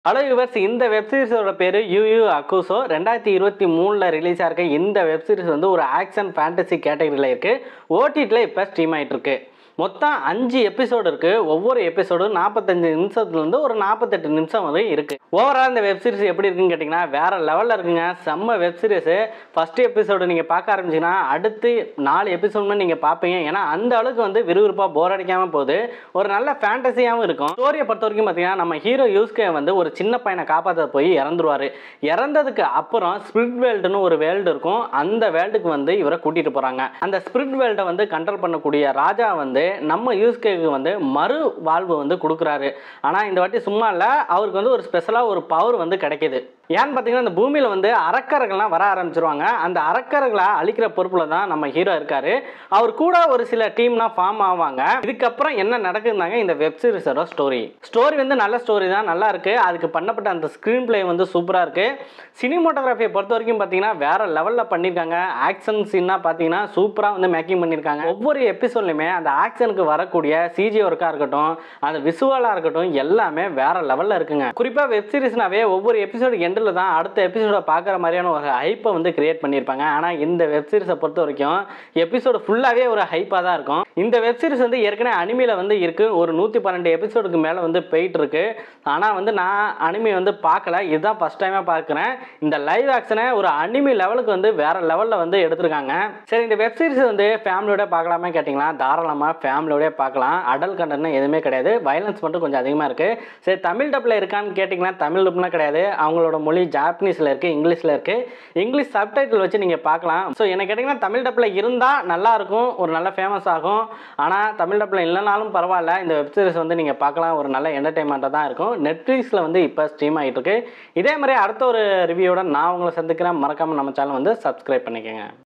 hello yours இந்த வெப்சீரிஸோட பேர் you you அக்குசோ ரெண்டாயிரத்தி இருபத்தி மூணில் ரிலீஸ் ஆயிருக்க இந்த வெப்சீரிஸ் வந்து ஒரு ஆக்ஷன் ஃபேண்டசி கேட்டகரியில் இருக்குது ஓடிடியில் இப்போ ஸ்ட்ரீம் ஆயிட்டு இருக்கு மொத்தம் அஞ்சு எபிசோடு இருக்குது ஒவ்வொரு எபிசோடும் நாற்பத்தஞ்சு நிமிஷத்துலேருந்து ஒரு நாற்பத்தெட்டு நிமிஷம் வரை இருக்குது ஓவரால் இந்த வெப்சீரிஸ் எப்படி இருக்குன்னு கேட்டிங்கன்னா வேறு லெவலில் இருக்குங்க செம்ம வெப்சீரிஸு ஃபஸ்ட்டு எபிசோடு நீங்கள் பார்க்க ஆரம்பிச்சிங்கன்னா அடுத்து நாலு எபிசோட்னு நீங்கள் பார்ப்பீங்க ஏன்னா அந்த அளவுக்கு வந்து விறுவிறுப்பாக போர் அடிக்காமல் போகுது ஒரு நல்ல ஃபேண்டசியாகவும் இருக்கும் ஸ்டோரியை பொறுத்த வரைக்கும் பார்த்தீங்கன்னா நம்ம ஹீரோ யூஸ்கே வந்து ஒரு சின்ன பையனை காப்பாற்ற போய் இறந்துருவார் இறந்ததுக்கு அப்புறம் ஸ்பிரிட் வேல்டுன்னு ஒரு வேல்டு இருக்கும் அந்த வேல்டுக்கு வந்து இவரை கூட்டிகிட்டு போகிறாங்க அந்த ஸ்பிரிட் வேல்டை வந்து கண்ட்ரோல் பண்ணக்கூடிய ராஜா வந்து நம்ம யூஸ்கேக்கு வந்து மறு வாழ்வு வந்து கொடுக்குறாரு ஆனால் இந்த வாட்டி சும்மா இல்லை அவருக்கு வந்து ஒரு ஸ்பெஷலாக ஒரு பவர் வந்து கிடைக்கிது ஏன்னு பார்த்தீங்கன்னா இந்த பூமியில் வந்து அரக்கர்கள்லாம் வர ஆரம்பிச்சிருவாங்க அந்த அரக்கர்களை அழிக்கிற பொறுப்பில் தான் நம்ம ஹீரோ இருக்காரு அவர் கூட ஒரு சில டீம்லாம் ஃபார்ம் ஆவாங்க இதுக்கப்புறம் என்ன நடக்குதுனாங்க இந்த வெப் சீரிஸோட ஸ்டோரி ஸ்டோரி வந்து நல்ல ஸ்டோரி தான் நல்லா இருக்கு அதுக்கு பண்ணப்பட்ட அந்த ஸ்க்ரீன் பிளே வந்து சூப்பராக இருக்கு சினிமோட்டோகிராஃபியை பொறுத்த வரைக்கும் பார்த்தீங்கன்னா வேற லெவலில் பண்ணியிருக்காங்க ஆக்ஷன் சீனாக பார்த்தீங்கன்னா சூப்பராக வந்து மேக்கிங் பண்ணியிருக்காங்க ஒவ்வொரு எபிசோட்லையுமே அந்த ஆக்ஷனுக்கு வரக்கூடிய சிஜி ஒர்க்காக இருக்கட்டும் அந்த விசுவலாக இருக்கட்டும் எல்லாமே வேற லெவலில் இருக்குங்க குறிப்பாக வெப் சீரிஸ்னாவே ஒவ்வொரு எபிசோடு எண்டில் தான் அடுத்த எபிசோடை பார்க்குற மாதிரியான ஒரு ஹைப்பை வந்து கிரியேட் பண்ணியிருப்பாங்க ஆனால் இந்த வெப் சீரிஸை பொறுத்த வரைக்கும் எபிசோடு ஃபுல்லாகவே ஒரு ஹைப்பாக தான் இருக்கும் இந்த வெப் சீரிஸ் வந்து ஏற்கனவே அனிமையில் வந்து இருக்கு ஒரு நூற்றி பன்னெண்டு எபிசோடுக்கு மேலே வந்து போயிட்டு இருக்கு ஆனால் வந்து நான் அனிமே வந்து பார்க்கல இதுதான் ஃபஸ்ட் டைமாக பார்க்குறேன் இந்த லைவ் ஆக்ஷனை ஒரு அனிமி லெவலுக்கு வந்து வேற லெவலில் வந்து எடுத்திருக்காங்க சரி இந்த வெப் சீரிஸ் வந்து ஃபேமிலியோட பார்க்கலாமே கேட்டிங்களா தாராளமாக ஃபேமிலியோட பார்க்கலாம் அடல் கண்டென்ட் எதுவுமே கிடையாது வயலன்ஸ் மட்டும் கொஞ்சம் அதிகமாக இருக்குது சரி தமிழ் டப்பில் இருக்கான்னு கேட்டிங்கன்னா தமிழ் டப்லாம் கிடையாது அவங்களோட மொழி ஜாப்பனீஸில் இருக்குது இங்கிலீஷில் இருக்குது இங்கிலீஷ் சப்டைட்டில் வச்சு நீங்கள் பார்க்கலாம் ஸோ என்ன கேட்டிங்கன்னா தமிழ் டப்பில் இருந்தால் நல்லா இருக்கும் ஒரு நல்ல ஃபேமஸ் ஆகும் ஆனால் தமிழ் டப்பில் இல்லைனாலும் பரவாயில்ல இந்த வெப் சீரிஸ் வந்து நீங்கள் பார்க்கலாம் ஒரு நல்ல என்டர்டைன்மெண்ட்டாக தான் இருக்கும் நெட்ஃப்ளிக்ஸில் வந்து இப்போ ஸ்ட்ரீம் ஆகிட்டு இருக்கு இதே மாதிரி அடுத்த ஒரு ரிவ்யூவோட நான் உங்களை சந்திக்கிறேன் மறக்காமல் நம்ம சேனல் வந்து சப்ஸ்கிரைப் பண்ணிக்கோங்க